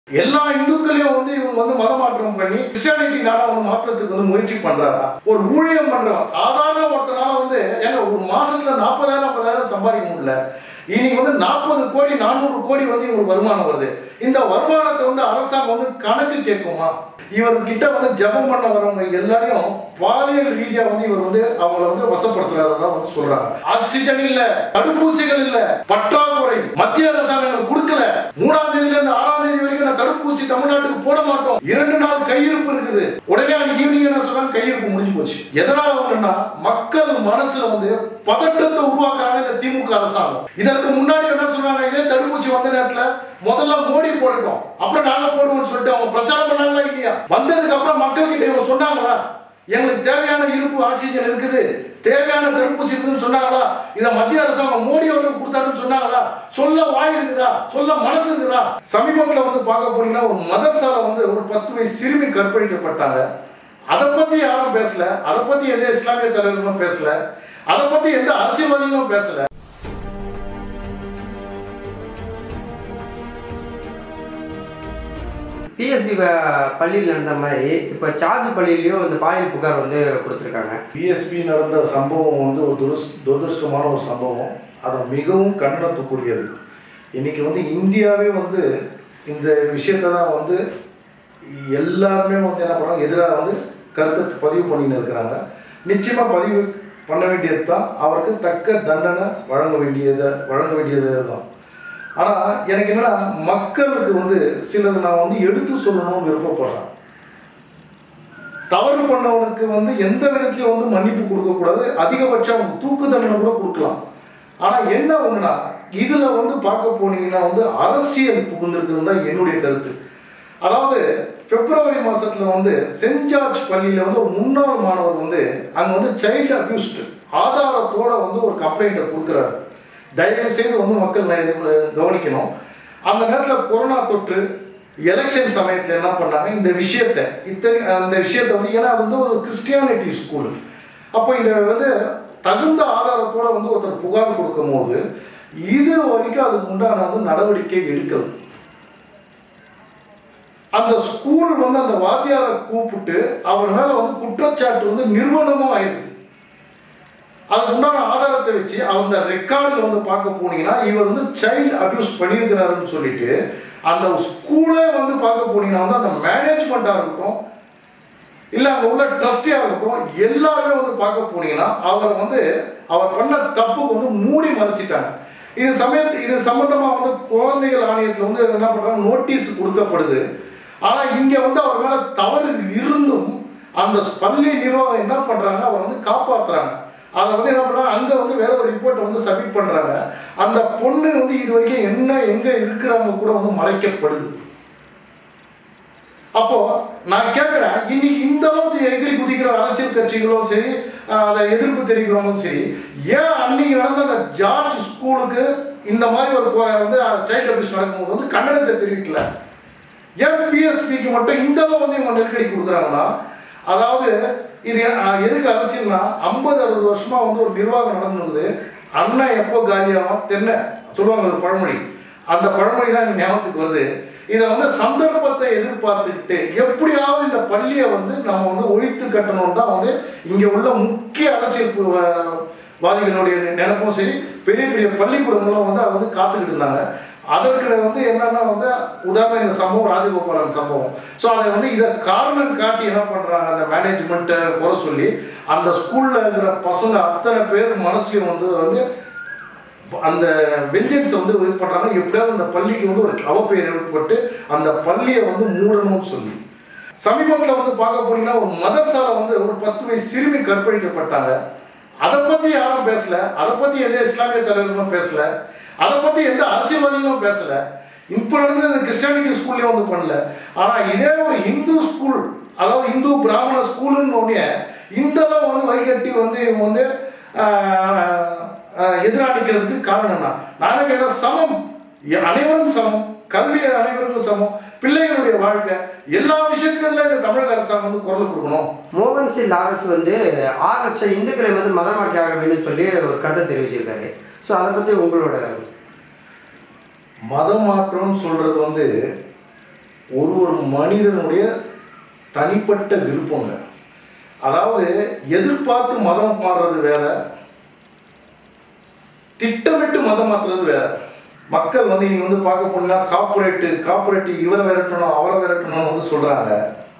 எல்லா இந்துக்களையும் வந்து இவங்க வந்து மதமாற்றம் பண்ணி கிறிஸ்டியானிட்டி நாடா வந்து மாற்றத்துக்கு வந்து முயற்சி பண்றாரா ஒரு ஊழியம் பண்றவன் சாதாரண ஒருத்தனால வந்து ஏங்க ஒரு மாசத்துல நாற்பதாயிரம் ஐம்பதாயிரம் சம்பாதிக்க முடியல இன்னைக்கு வந்து நாற்பது கோடி நானூறு கோடி வந்து இவங்களுக்கு வருமானம் வருது இந்த வருமானத்தை வந்து அரசாங்கம் வந்து கணக்கு கேட்குமா இவர்கிட்ட வந்து ஜெபம் பண்ண வரவங்க எல்லாரையும் பாலியல் ரீதியா வந்து இவர் வந்து அவங்கள வந்து வசப்படுத்துறதா வந்து சொல்றாங்க ஆக்சிஜன் இல்ல தடுப்பூசிகள் இல்ல பற்றாக்குறை மத்திய அரசாங்கம் கொடுக்கல மூணாம் தேதியில இருந்து ஆறாம் தேதி வரைக்கும் நான் தடுப்பூசி தமிழ்நாட்டுக்கு போட மாட்டோம் இரண்டு நாள் கையிருப்பு இருக்குது உடனே அன்னைக்கு ஈவினிங் என்ன சொன்னாங்க கையிருப்பு முடிஞ்சு போச்சு எதனால ஒண்ணுன்னா மக்கள் மனசுல வந்து பதட்டத்தை உருவாக்குறாங்க இந்த திமுக அரசாங்கம் இதற்கு முன்னாடி என்ன சொல்றாங்க இதே தடுப்பூசி வந்த நேரத்துல முதல்ல மோடி போடட்டும் அப்புறம் நாங்க போடுவோம்னு சொல்லிட்டு அவங்க பிரச்சாரம் பண்ணாங்களா இல்லையா வந்ததுக்கு அப்புறம் மக்கள் கிட்ட இவங்க சொன்னாங்களா எங்களுக்கு தேவையான இருப்பு ஆக்சிஜன் இருக்குது தேவையான தடுப்பூசி இருக்குதுன்னு சொன்னாங்களா இதை மத்திய அரசாங்கம் மோடி அவர்களுக்கு கொடுத்தாருன்னு சொன்னாங்களா சொல்ல வாய் இருக்குதா சொல்ல மனசு இருக்குதா சமீபத்தில் வந்து பார்க்க போனீங்கன்னா ஒரு மதர்சால வந்து ஒரு பத்து வயசு சிறுமி கற்பழிக்கப்பட்டாங்க அதை பத்தி யாரும் பேசல அதை பத்தி எந்த இஸ்லாமிய தலைவர்களும் பேசல அதை பத்தி எந்த அரசியல்வாதிகளும் பேசல பிஎஸ்பி பள்ளியில் நடந்த மாதிரி இப்போ சார்ஜ் பள்ளியிலையும் இந்த பாலியல் புகார் வந்து கொடுத்துருக்காங்க பிஎஸ்பி நடந்த சம்பவம் வந்து ஒரு துரஸ் துரதிருஷ்டமான ஒரு சம்பவம் அது மிகவும் கண்டனத்துக்குரியது இன்னைக்கு வந்து இந்தியாவே வந்து இந்த விஷயத்தை தான் வந்து எல்லாருமே வந்து என்ன பண்ணாங்க எதிராக வந்து கருத்தை பதிவு பண்ணின்னு இருக்கிறாங்க நிச்சயமாக பதிவு பண்ண வேண்டியது தான் அவருக்கு தக்க தண்டனை வழங்க வேண்டியது வழங்க வேண்டியது தான் ஆனால் எனக்கு என்னன்னா மக்களுக்கு வந்து சிலது நான் வந்து எடுத்து சொல்லணும்னு விருப்பப்படுறேன் தவறு பண்ணவனுக்கு வந்து எந்த விதத்திலையும் வந்து மன்னிப்பு கொடுக்கக்கூடாது அதிகபட்சம் அவனுக்கு தூக்கு தண்டனை கூட கொடுக்கலாம் ஆனால் என்ன ஒன்றுனா இதில் வந்து பார்க்க போனீங்கன்னா வந்து அரசியல் புகுந்திருக்குதுன்னு தான் என்னுடைய கருத்து அதாவது பிப்ரவரி மாதத்தில் வந்து சென்ட் ஜார்ஜ் பள்ளியில் வந்து ஒரு முன்னாள் மாணவர் வந்து அங்கே வந்து சைல்டு அபியூஸ்டு ஆதாரத்தோட வந்து ஒரு கம்ப்ளைண்ட்டை கொடுக்குறாரு தயவு செய்து வந்து மக்கள் ந- இது, கவனிக்கணும் அந்த நேரத்தில் கொரோனா தொற்று எலெக்ஷன் சமயத்தில் என்ன பண்ணாங்க இந்த விஷயத்தை இத்தனை அந்த விஷயத்தை வந்து ஏன்னா அது வந்து ஒரு கிறிஸ்டியானிட்டி ஸ்கூல் அப்போ இந்த வந்து தகுந்த ஆதாரத்தோட வந்து ஒருத்தர் புகார் கொடுக்கும் போது இது வரைக்கும் அதுக்கு உண்டான வந்து நடவடிக்கை எடுக்கல அந்த ஸ்கூல் வந்து அந்த வாத்தியாரை கூப்பிட்டு அவர் மேல வந்து குற்றச்சாட்டு வந்து நிறுவனமும் ஆயிருக்கு அதுக்கு உண்டான ஆதாரத்தை வச்சு அந்த ரெக்கார்டில் வந்து பார்க்க போனீங்கன்னா இவர் வந்து சைல்டு அபியூஸ் பண்ணியிருக்கிறாருன்னு சொல்லிட்டு அந்த ஸ்கூலே வந்து பார்க்க போனீங்கன்னா வந்து அந்த மேனேஜ்மெண்ட்டாக இருக்கட்டும் இல்லை அங்கே உள்ள ட்ரஸ்டியாக இருக்கட்டும் எல்லாருமே வந்து பார்க்க போனீங்கன்னா அவரை வந்து அவர் பண்ண தப்புக்கு வந்து மூடி மறைச்சிட்டாங்க இது சமயத்து இது சம்பந்தமாக வந்து குழந்தைகள் ஆணையத்தில் வந்து என்ன பண்ணுறாங்க நோட்டீஸ் கொடுக்கப்படுது ஆனால் இங்கே வந்து அவர் மேலே தவறு இருந்தும் அந்த பள்ளி நிர்வாகம் என்ன பண்ணுறாங்க அவரை வந்து காப்பாற்றுறாங்க அதை வந்து என்ன பண்ணுறாங்க அங்கே வந்து வேற ஒரு ரிப்போர்ட்டை வந்து சப்மிட் பண்ணுறாங்க அந்த பொண்ணு வந்து இது வரைக்கும் என்ன எங்கே இருக்கிறாங்க கூட வந்து மறைக்கப்படுது அப்போ நான் கேட்குறேன் இன்னைக்கு இந்த அளவுக்கு எகிரி குதிக்கிற அரசியல் கட்சிகளும் சரி அஹ், அதை எதிர்ப்பு தெரிவிக்கிறவங்களும் சரி ஏன் அன்னைக்கு நடந்த அந்த ஜார்ஜ் ஸ்கூலுக்கு இந்த மாதிரி ஒரு கொ- வந்து சைல்டு அபியூஸ் நடக்கும்போது வந்து கண்டனத்தை தெரிவிக்கல ஏன் பிஎஸ்பிக்கு மட்டும் இந்த அளவு வந்து இவங்க நெருக்கடி கொடுக்குறாங்கன்னா அதாவது இது அஹ், எதுக்கு அரசியல்னா ஐம்பது அறுபது வருஷமா வந்து ஒரு நிர்வாகம் நடந்துருக்குது அண்ணன் எப்போ காலியாகும் தென்னை சொல்லுவாங்க ஒரு பழமொழி அந்த பழமொழி தான் எனக்கு ஞாபகத்துக்கு வருது இதை வந்து சந்தர்ப்பத்தை எதிர்பார்த்துக்கிட்டு எப்படியாவது இந்த பள்ளியை வந்து நம்ம வந்து ஒழித்து கட்டணும் தான் வந்து இங்கே உள்ள முக்கிய அரசியல் பு- அஹ் வாதிகளுடைய நினைப்பும் சரி பெரிய பெரிய பள்ளிக்கூடங்களும் வந்து அதை வந்து காத்துக்கிட்டு இருந்தாங்க அதற்கு வந்து என்னன்னா வந்து உதாரணம் இந்த சம்பவம் ராஜகோபாலன் சம்பவம் ஸோ அதை வந்து இதை காரணம் காட்டி என்ன பண்ணுறாங்க அந்த மேனேஜ்மெண்ட்டை குறை சொல்லி அந்த ஸ்கூலில் இருக்கிற பசங்க அத்தனை பேர் மனசுலையும் வந்து வந்து அந்த வெஞ்சன்ஸ் வந்து இது பண்ணுறாங்க எப்படியாவது அந்த பள்ளிக்கு வந்து ஒரு அவப்பெயர் ஏற்பட்டு அந்த பள்ளியை வந்து மூடணும்னு சொல்லி சமீபத்தில் வந்து பார்க்க போனீங்கன்னா ஒரு மதர்சால வந்து ஒரு பத்து வயசு சிறுமி கற்பழிக்கப்பட்டாங்க அதை பற்றி யாரும் பேசல அதை பற்றி எந்த இஸ்லாமிய தலைவர்களும் பேசல அதை பற்றி எந்த அரசியல்வாதிகளும் பேசல இப்போ நடந்தது இந்த கிறிஸ்டியானிட்டி ஸ்கூல்லேயும் வந்து பண்ணல ஆனால் இதே ஒரு ஹிந்து ஸ்கூல் அதாவது இந்து பிராமண ஸ்கூலுன்னு உடனே இந்த அளவு வந்து வரிகட்டி வந்து இவங்க வந்து ஆஹ், ஆஹ், எதிராளிக்கிறதுக்கு காரணம் என்ன நானே கேட்குறேன் சமம் எ- அனைவரும் சமம் கல்வி அனைவருக்கும் சமம் பிள்ளைகளுடைய வாழ்க்கை எல்லா விஷயத்துலையும் இந்த தமிழக அரசாங்கம் வந்து குரல் கொடுக்கணும் மோகன் சிங் லாரஸ் வந்து ஆறு லட்சம் இந்துக்களை வந்து மதமாற்றி ஆக வேண்டும் சொல்லி ஒரு கருத்தை தெரிவிச்சிருக்காரு ஸோ அதை பற்றி உங்களோட மதம் மாற்றம்னு சொல்றது வந்து ஒரு ஒரு மனிதனுடைய தனிப்பட்ட விருப்பங்க அதாவது எதிர்பார்த்து மதம் மாறுறது வேற திட்டமிட்டு மதம் மாற்றுறது வேற மக்கள் வந்து நீங்க வந்து பார்க்க போனீங்கன்னா கார்பரேட்டு கார்பரேட்டு இவரை விரட்டணும் அவரை விரட்டணும்னு வந்து சொல்றாங்க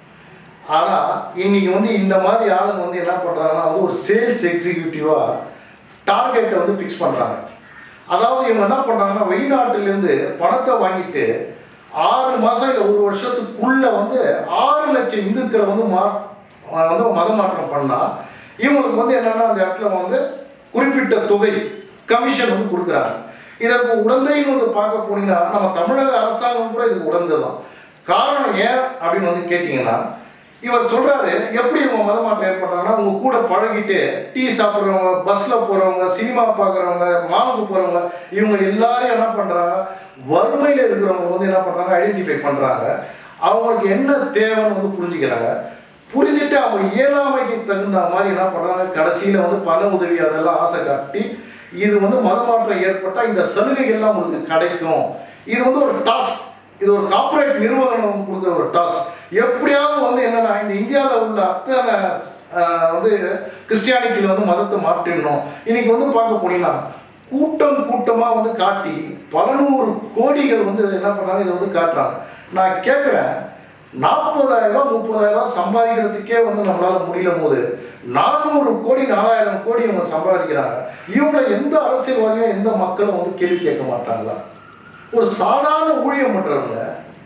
ஆனா இன்னைக்கு வந்து இந்த மாதிரி ஆளுங்க வந்து என்ன பண்றாங்கன்னா வந்து ஒரு சேல்ஸ் எக்ஸிக்யூட்டிவா டார்கெட்டை வந்து ஃபிக்ஸ் பண்றாங்க அதாவது இவங்க என்ன பண்றாங்கன்னா வெளிநாட்டிலேருந்து பணத்தை வாங்கிட்டு ஆறு மாசம் இல்லை ஒரு வருஷத்துக்குள்ள வந்து ஆறு லட்சம் இந்துக்களை வந்து மா வந்து மத மாற்றம் பண்ணா இவங்களுக்கு வந்து என்னன்னா அந்த இடத்துல வந்து குறிப்பிட்ட தொகை கமிஷன் வந்து கொடுக்குறாங்க இதற்கு உடந்தைன்னு வந்து பார்க்க போனீங்கன்னா நம்ம தமிழக அரசாங்கம் கூட இதுக்கு உடந்ததுதான் காரணம் ஏன் அப்படின்னு வந்து கேட்டிங்கன்னா இவர் சொல்றாரு எப்படி இவங்க மதமாற்றம் ஏற்படுறாங்கன்னா உங்க கூட பழகிட்டு டீ சாப்பிட்றவங்க பஸ்ல போறவங்க சினிமா பார்க்குறவங்க மாலுக்கு போறவங்க இவங்க எல்லாரையும் என்ன பண்றாங்க வறுமையில இருக்கிறவங்க வந்து என்ன பண்றாங்க ஐடென்டிஃபை பண்றாங்க அவங்களுக்கு என்ன தேவைன்னு வந்து புரிஞ்சுக்கிறாங்க புரிஞ்சுட்டு அவங்க இயலாமைக்கு தகுந்த மாதிரி என்ன பண்றாங்க கடைசியில வந்து பண உதவி அதெல்லாம் ஆசை காட்டி இது வந்து மதமாற்றம் ஏற்பட்டால் இந்த சலுகைகள்லாம் உங்களுக்கு கிடைக்கும் இது வந்து ஒரு டாஸ்க் இது ஒரு கார்ப்பரேட் நிறுவனம் கொடுக்குற ஒரு டாஸ்க் எப்படியாவது வந்து என்னன்னா இந்த இந்தியாவில் உள்ள அத்தனை ஆஹ், வந்து கிறிஸ்டியானிட்டியில் வந்து மதத்தை மாற்றிடணும் இன்னைக்கு வந்து பார்க்க போனீங்கன்னா கூட்டம் கூட்டமாக வந்து காட்டி பல நூறு கோடிகள் வந்து என்ன பண்ணுறாங்க இதை வந்து காட்டுறாங்க நான் கேட்குறேன் நாற்பதாயிரம் ரூபாய் முப்பதாயிரம் ரூபாய் சம்பாதிக்கிறதுக்கே வந்து நம்மளால முடியல போது நானூறு கோடி நாலாயிரம் கோடி இவங்க சம்பாதிக்கிறாங்க இவங்களை எந்த அரசியல்வாதியும் எந்த மக்களும் வந்து கேள்வி கேட்க மாட்டாங்களா ஒரு சாதாரண ஊழியம் பண்றவங்க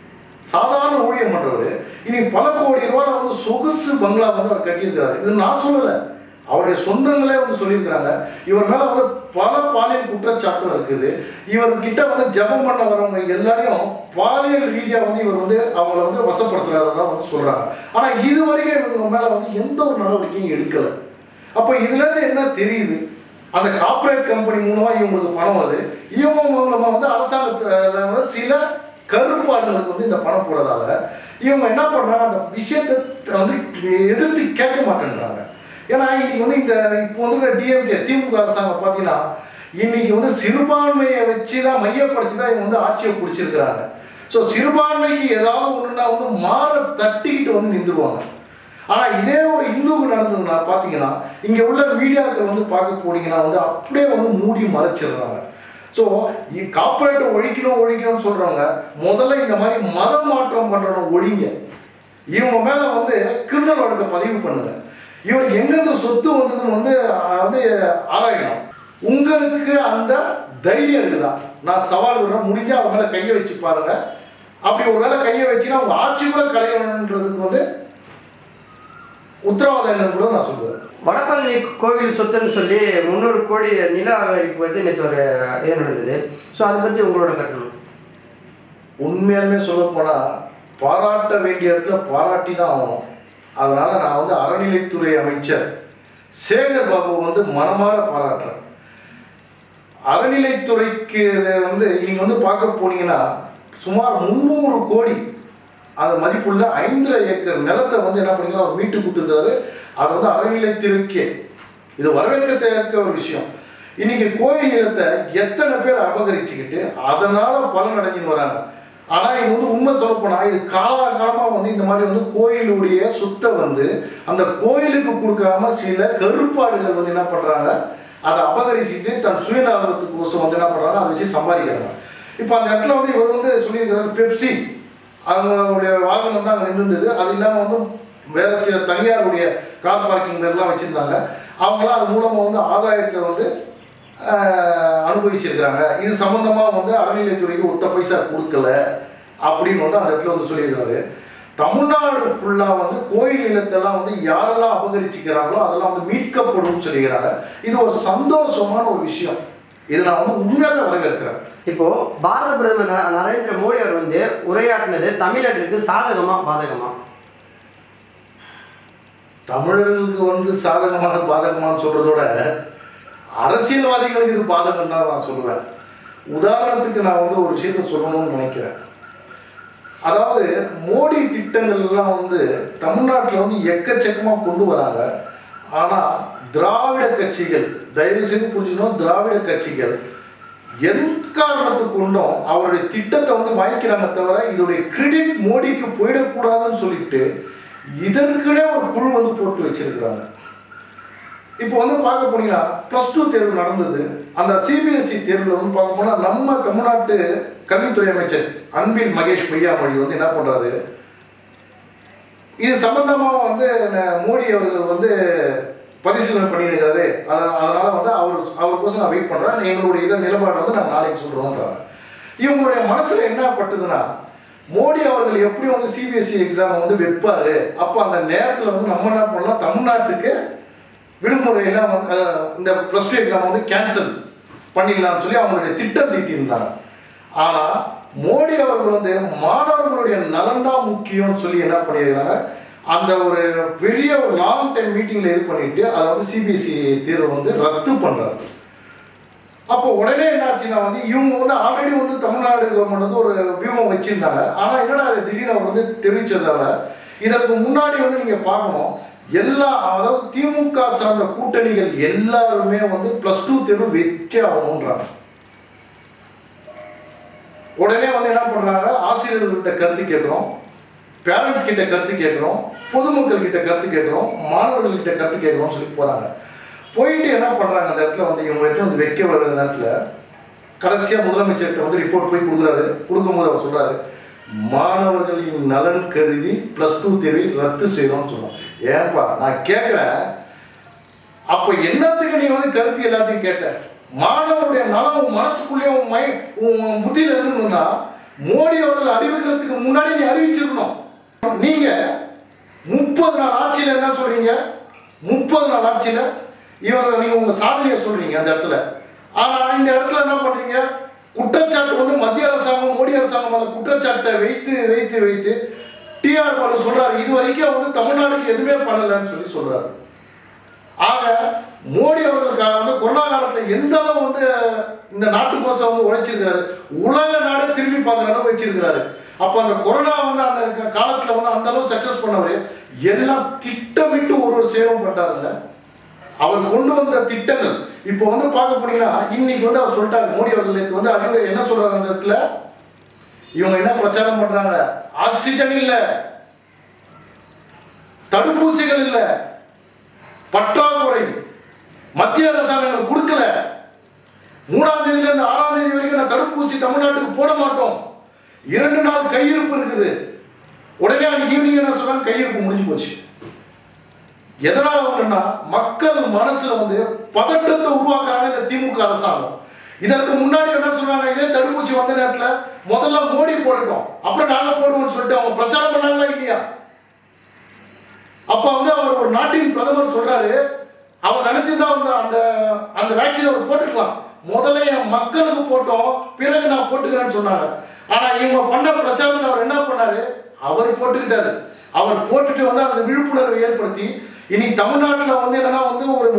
சாதாரண ஊழியம் பண்றவர் இன்னைக்கு பல கோடி ரூபாய் வந்து சொகுசு பங்களா வந்து அவர் கட்டியிருக்காரு இது நான் சொல்லலை அவருடைய சொந்தங்களே வந்து சொல்லியிருக்கிறாங்க இவர் மேல வந்து பல பாலியல் குற்றச்சாட்டும் இருக்குது இவர்கிட்ட வந்து ஜெபம் பண்ண வரவங்க எல்லாரையும் பாலியல் ரீதியா வந்து இவர் வந்து அவங்கள வந்து வசப்படுத்துறதா வந்து சொல்றாங்க ஆனா இதுவரைக்கும் இவங்க மேல வந்து எந்த ஒரு நடவடிக்கையும் எடுக்கல அப்போ இதுல இருந்து என்ன தெரியுது அந்த கார்ப்பரேட் கம்பெனி மூலமா இவங்களுக்கு பணம் வருது இவங்க மூலமா வந்து அரசாங்கத்துல வந்து சில கருப்பாடுகளுக்கு வந்து இந்த பணம் போடுறதால இவங்க என்ன பண்றாங்க அந்த விஷயத்தை வந்து எதிர்த்து கேட்க மாட்டேன்றாங்க ஏன்னா இன்னைக்கு வந்து இந்த இப்போ வந்து டிஎம்கே திமுக அரசாங்கம் பார்த்தீங்கன்னா இன்னைக்கு வந்து சிறுபான்மையை வச்சு தான் மையப்படுத்தி தான் இவங்க வந்து ஆட்சியை பிடிச்சிருக்கிறாங்க ஸோ சிறுபான்மைக்கு ஏதாவது ஒன்றுனா வந்து மாற தட்டிக்கிட்டு வந்து நின்றுருவாங்க ஆனால் இதே ஒரு இந்துவுக்கு நடந்ததுன்னா பார்த்தீங்கன்னா இங்கே உள்ள மீடியாக்கள் வந்து பார்க்க போனீங்கன்னா வந்து அப்படியே வந்து மூடி மறைச்சிடுறாங்க ஸோ கார்ப்பரேட்டை ஒழிக்கணும் ஒழிக்கணும்னு சொல்கிறவங்க முதல்ல இந்த மாதிரி மதம் மாற்றம் பண்ணுறவங்க ஒழிங்க இவங்க மேலே வந்து கிரிமினல் வழக்கை பதிவு பண்ணுங்க இவருக்கு எங்கெந்த சொத்து வந்ததுன்னு வந்து அஹ், வந்து ஆராயணும் உங்களுக்கு அந்த தைரியம் இருக்குதா நான் சவால் விடுறேன் முடிஞ்சா அவங்க மேலே கையை வச்சு பாருங்க அப்படி ஒரு வேளை கையை வச்சுன்னா அவங்க ஆட்சி கூட கலையணுன்றதுக்கு வந்து உத்தரவாதம் இல்லைன்னு கூட நான் சொல்லுவேன் வடபழனி கோவில் சொத்துன்னு சொல்லி முந்நூறு கோடி நில அபகரிப்பு வந்து நேற்று ஒரு இது நடந்தது ஸோ அதை பற்றி உங்களோட கருத்து உண்மையாலுமே சொல்ல போனால் பாராட்ட வேண்டிய இடத்துல பாராட்டி தான் ஆகணும் அதனால நான் வந்து அறநிலைத்துறை அமைச்சர் சேகர் பாபு வந்து மனமாற பாராட்டுறேன் அறநிலைத்துறைக்கு இதை வந்து நீங்கள் வந்து பார்க்க போனீங்கன்னா சுமார் முந்நூறு கோடி அந்த மதிப்புள்ள ஐந்தரை ஏக்கர் நிலத்தை வந்து என்ன பண்ணிக்கிறார் அவர் மீட்டு கொடுத்துருக்காரு அது வந்து அறநிலைத்துறைக்கே இது வரவேற்கத்தக்க ஒரு விஷயம் இன்னைக்கு கோயில் நிலத்தை எத்தனை பேர் அபகரிச்சுக்கிட்டு அதனால பலன் அடைஞ்சுன்னு வராங்க ஆனா இது வந்து உண்மை சொல்லப்போனா இது காலாகாலமா வந்து இந்த மாதிரி வந்து கோயிலுடைய சொத்தை வந்து அந்த கோயிலுக்கு கொடுக்காம சில கருப்பாடுகள் வந்து என்ன பண்றாங்க அதை அபகரிச்சுட்டு தன் சுயநலத்துக்கோசம் வந்து என்ன பண்றாங்க அதை வச்சு சம்பாதிக்கிறாங்க இப்போ அந்த இடத்துல வந்து இவர் வந்து சொல்லியிருக்கிறாரு பெப்சி அவங்களுடைய வாகனம் தான் அங்கே நின்றுந்தது அது இல்லாமல் வந்து வேற சில தனியாருடைய கார் பார்க்கிங் எல்லாம் வச்சுருந்தாங்க அவங்களாம் அது மூலமாக வந்து ஆதாயத்தை வந்து ஆஹ், அனுபவிச்சிருக்கிறாங்க இது சம்மந்தமாக வந்து அறநிலைத்துறைக்கு ஒத்த பைசா கொடுக்கல அப்படின்னு வந்து அந்த இடத்துல வந்து சொல்லியிருக்காரு தமிழ்நாடு ஃபுல்லாக வந்து கோயில் நிலத்தெல்லாம் வந்து யாரெல்லாம் அபகரிச்சுக்கிறாங்களோ அதெல்லாம் வந்து மீட்கப்படும் சொல்லிக்கிறாங்க இது ஒரு சந்தோஷமான ஒரு விஷயம் இதை நான் வந்து உண்மையாகவே வரவேற்கிறேன் இப்போ பாரத பிரதமர் ந- நரேந்திர மோடி அவர் வந்து உரையாற்றினது தமிழ்நாட்டிற்கு சாதகமா பாதகமா தமிழர்களுக்கு வந்து சாதகமாக பாதகமான்னு சொல்றதோட அரசியல்வாதிகளுக்கு இது பாதகம் தான் நான் சொல்லுவேன் உதாரணத்துக்கு நான் வந்து ஒரு விஷயத்த சொல்லணும்னு நினைக்கிறேன் அதாவது மோடி திட்டங்கள் எல்லாம் வந்து தமிழ்நாட்டில் வந்து எக்கச்சக்கமாக கொண்டு வராங்க ஆனால் திராவிட கட்சிகள் தயவு செய்து புரிஞ்சுக்கணும் திராவிட கட்சிகள் எக்காரணத்து கொண்டும் அவருடைய திட்டத்தை வந்து வாங்கிக்கிறாங்க தவிர இதோடைய கிரெடிட் மோடிக்கு போயிடக்கூடாதுன்னு சொல்லிட்டு இதற்குனே ஒரு குழு வந்து போட்டு வச்சிருக்கிறாங்க இப்போ வந்து பார்க்க போனீங்கன்னா ப்ளஸ் டூ தேர்வு நடந்தது அந்த சிபிஎஸ்சி தேர்வில் வந்து பார்க்க போனால் நம்ம தமிழ்நாட்டு கல்வித்துறை அமைச்சர் அன்பில் மகேஷ் பொய்யாமொழி வந்து என்ன பண்ணுறாரு இது சம்பந்தமாக வந்து ந- மோடி அவர்கள் வந்து பரிசீலனை பண்ணியிருக்காரு அத- அதனால வந்து அவர் அவருக்கோசம் நான் வெயிட் பண்ணுறேன் எங்களுடைய இதை நிலப்பாடு வந்து நான் நாளைக்கு சொல்கிறோன்றாங்க இவங்களுடைய மனசில் என்ன பட்டுதுன்னா மோடி அவர்கள் எப்படி வந்து சிபிஎஸ்சி எக்ஸாம் வந்து வைப்பாரு அப்போ அந்த நேரத்தில் வந்து நம்ம என்ன பண்ணலாம் தமிழ்நாட்டுக்கு விடுமுறையெல்லாம் வந்து அஹ், இந்த ப்ளஸ் டூ எக்ஸாம் வந்து கேன்சல் பண்ணிடலாம்னு சொல்லி அவங்களுடைய திட்டம் தீட்டியிருந்தாங்க ஆனால் மோடி அவர்கள் வந்து மாணவர்களுடைய நலன் தான் முக்கியம்னு சொல்லி என்ன பண்ணியிருக்காங்க அந்த ஒரு பெரிய ஒரு லாங் டைம் மீட்டிங்கில் இது பண்ணிட்டு அதை வந்து சிபிஎஸ்சி தேர்வை வந்து ரத்து பண்ணுறாரு அப்போ உடனே என்னாச்சுன்னா வந்து இவங்க வந்து ஆல்ரெடி வந்து தமிழ்நாடு கவர்மெண்ட் வந்து ஒரு வியூகம் வச்சிருந்தாங்க ஆனால் என்னடா அது திடீர்னு அவர் வந்து தெரிவிச்சதால இதற்கு முன்னாடி வந்து நீங்கள் பார்க்கணும் எல்லா அதாவது திமுக சார்ந்த கூட்டணிகள் எல்லாருமே வந்து ப்ளஸ் டூ தேர்வு வச்சே ஆகணுன்றாங்க உடனே வந்து என்ன பண்ணுறாங்க ஆசிரியர்கள்கிட்ட கருத்து கேட்குறோம் பேரண்ட்ஸ் கிட்ட கருத்து கேட்குறோம் பொதுமக்கள் கிட்ட கருத்து கேட்குறோம் மாணவர்கள் கிட்ட கருத்து கேட்குறோம்னு சொல்லி போகிறாங்க போயிட்டு என்ன பண்ணுறாங்க அந்த இடத்துல வந்து இவங்க இடத்துல வந்து வைக்க வர நேரத்தில் கடைசியாக முதலமைச்சர்கிட்ட வந்து ரிப்போர்ட் போய் கொடுக்குறாரு கொடுக்கும்போது அவர் சொல்கிறாரு மாணவர்களின் நலன் கருதி ப்ளஸ் டூ தேர்வை ரத்து செய்யணும்னு சொன்னோம் ஏன்பா நான் கேட்குறேன் அப்போ என்னத்துக்கு நீ வந்து கருத்து எல்லாத்தையும் கேட்ட மாணவருடைய நலம் உன் மனசுக்குள்ளேயே உன் மை உன் புத்தியில இருந்ததுன்னா மோடி அவர்கள் அறிவிக்கிறதுக்கு முன்னாடி நீ அறிவிச்சிருக்கணும் நீங்க முப்பது நாள் ஆட்சியில் என்ன சொல்றீங்க முப்பது நாள் ஆட்சியில் இவர் நீங்க உங்க சாதனையை சொல்றீங்க அந்த இடத்துல ஆனா இந்த இடத்துல என்ன பண்றீங்க குற்றச்சாட்டு வந்து மத்திய அரசாங்கம் மோடி அரசாங்கம் மேல குற்றச்சாட்டை வைத்து வைத்து வைத்து டிஆர் பாலு சொல்றாரு இது வரைக்கும் வந்து தமிழ்நாடுக்கு எதுவுமே பண்ணலன்னு சொல்லி சொல்றாரு ஆக மோடி அவர்கள் கா- வந்து கொரோனா காலத்தில் எந்த அளவு வந்து இந்த நாட்டுக்கோசம் வந்து உழைச்சிருக்கிறாரு உலக நாடு திரும்பி பார்க்குற அளவு வச்சிருக்கிறாரு அப்போ அந்த கொரோனா வந்து அந்த க- காலத்துல வந்து அந்த அளவு சக்ஸஸ் பண்ணவர் எல்லாம் திட்டமிட்டு ஒரு ஒரு சேவம் பண்றாருங்க அவர் கொண்டு வந்த திட்டங்கள் இப்போ வந்து பார்க்க போனீங்கன்னா இன்னைக்கு வந்து அவர் சொல்லிட்டாரு மோடி அவர்கள் நேத்து வந்து அறிவுரை என்ன சொல்றாரு அந்த இடத்துல இவங்க என்ன பிரச்சாரம் பண்றாங்க ஆக்சிஜன் இல்ல தடுப்பூசிகள் இல்லை பற்றாக்குறை மத்திய அரசாங்கம் கொடுக்கல மூணாம் தேதியில இருந்து ஆறாம் தேதி வரைக்கும் நான் தடுப்பூசி தமிழ்நாட்டுக்கு போட மாட்டோம் இரண்டு நாள் கையிருப்பு இருக்குது உடனே அன்னைக்கு ஈவினிங் என்ன சொன்னாங்க கையிருப்பு முடிஞ்சு போச்சு எதனால ஒண்ணுன்னா மக்கள் மனசுல வந்து பதட்டத்தை உருவாக்குறாங்க இந்த திமுக அரசாங்கம் இதற்கு முன்னாடி என்ன சொன்னாங்க இதே தடுப்பூசி வந்த நேரத்துல முதல்ல மோடி போடட்டும் அப்புறம் நாங்க போடுவோம்னு சொல்லிட்டு அவங்க பிரச்சாரம் பண்ணாங்களா இல்லையா அப்ப வந்து அவர் ஒரு நாட்டின் பிரதமர் சொல்றாரு அவர் நினைச்சிருந்தா அந்த அந்த அந்த வேக்சின் அவர் போட்டுக்கலாம் முதல்ல என் மக்களுக்கு போட்டோம் பிறகு நான் போட்டுக்கிறேன்னு சொன்னாங்க ஆனா இவங்க பண்ண பிரச்சாரத்தில் அவர் என்ன பண்ணாரு அவர் போட்டுக்கிட்டாரு அவர் போட்டுட்டு வந்து அந்த விழிப்புணர்வை ஏற்படுத்தி இனி தமிழ்நாட்டில் வந்து என்னன்னா வந்து ஒரு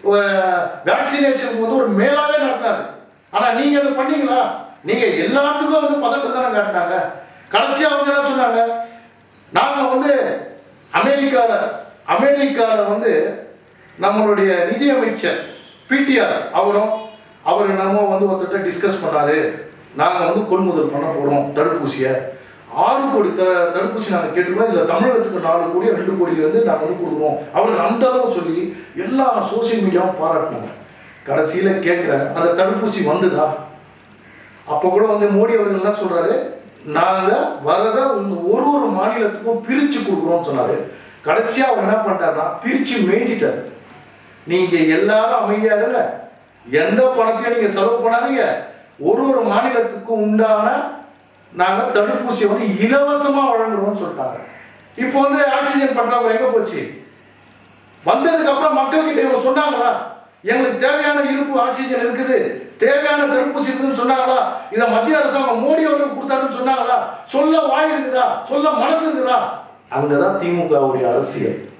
வேக்சினேஷன் வந்து ஒரு மேலாவே நடத்தினாரு ஆனா நீங்க அதை பண்ணீங்களா நீங்க எல்லாத்துக்கும் வந்து பதட்டம் தானே காட்டினாங்க கடைசியா அவங்க என்ன சொன்னாங்க நாங்க வந்து அமெரிக்கால அமெரிக்கால வந்து நம்மளுடைய நிதியமைச்சர் பிடிஆர் அவரும் அவர் நம்ம வந்து ஒருத்தர்கிட்ட டிஸ்கஸ் பண்ணாரு நாங்க வந்து கொள்முதல் பண்ண போறோம் தடுப்பூசியை ஆறு கோடி த தடுப்பூசி நாங்கள் கேட்டுருக்கோம் இதில் தமிழகத்துக்கு நாலு கோடி ரெண்டு கோடி வந்து நாங்கள் வந்து கொடுக்குறோம் அவர் அந்த அளவு சொல்லி எல்லா சோஷியல் மீடியாவும் பாராட்டினாங்க கடைசியில் கேட்குற அந்த தடுப்பூசி வந்துதா அப்போ கூட வந்து மோடி அவர்கள் என்ன சொல்றாரு நாங்க வரத உங்க ஒரு ஒரு மாநிலத்துக்கும் பிரிச்சு கொடுக்குறோம்னு சொன்னாரு கடைசியா அவர் என்ன பண்ணிட்டாருன்னா பிரிச்சு மேய்ஞ்சிட்டாரு நீங்க எல்லாரும் அமைதியா இருங்க எந்த பணத்தையும் நீங்க செலவு பண்ணாதீங்க ஒரு ஒரு மாநிலத்துக்கும் உண்டான நாங்க தடுப்பூசியை வந்து இலவசமா வழங்குறோம்னு சொல்லிட்டாங்க இப்போ வந்து ஆக்சிஜன் பற்றாக்குறை எங்க போச்சு வந்ததுக்கு அப்புறம் மக்கள் கிட்ட இவங்க சொன்னாங்களா எங்களுக்கு தேவையான இருப்பு ஆக்சிஜன் இருக்குது தேவையான தடுப்பூசி இருக்குதுன்னு சொன்னாங்களா இதை மத்திய அரசாங்கம் மோடி அவர்களுக்கு கொடுத்தாருன்னு சொன்னாங்களா சொல்ல வாய் இருக்குதா சொல்ல மனசு இருக்குதா அங்கதான் திமுகவுடைய அரசியல்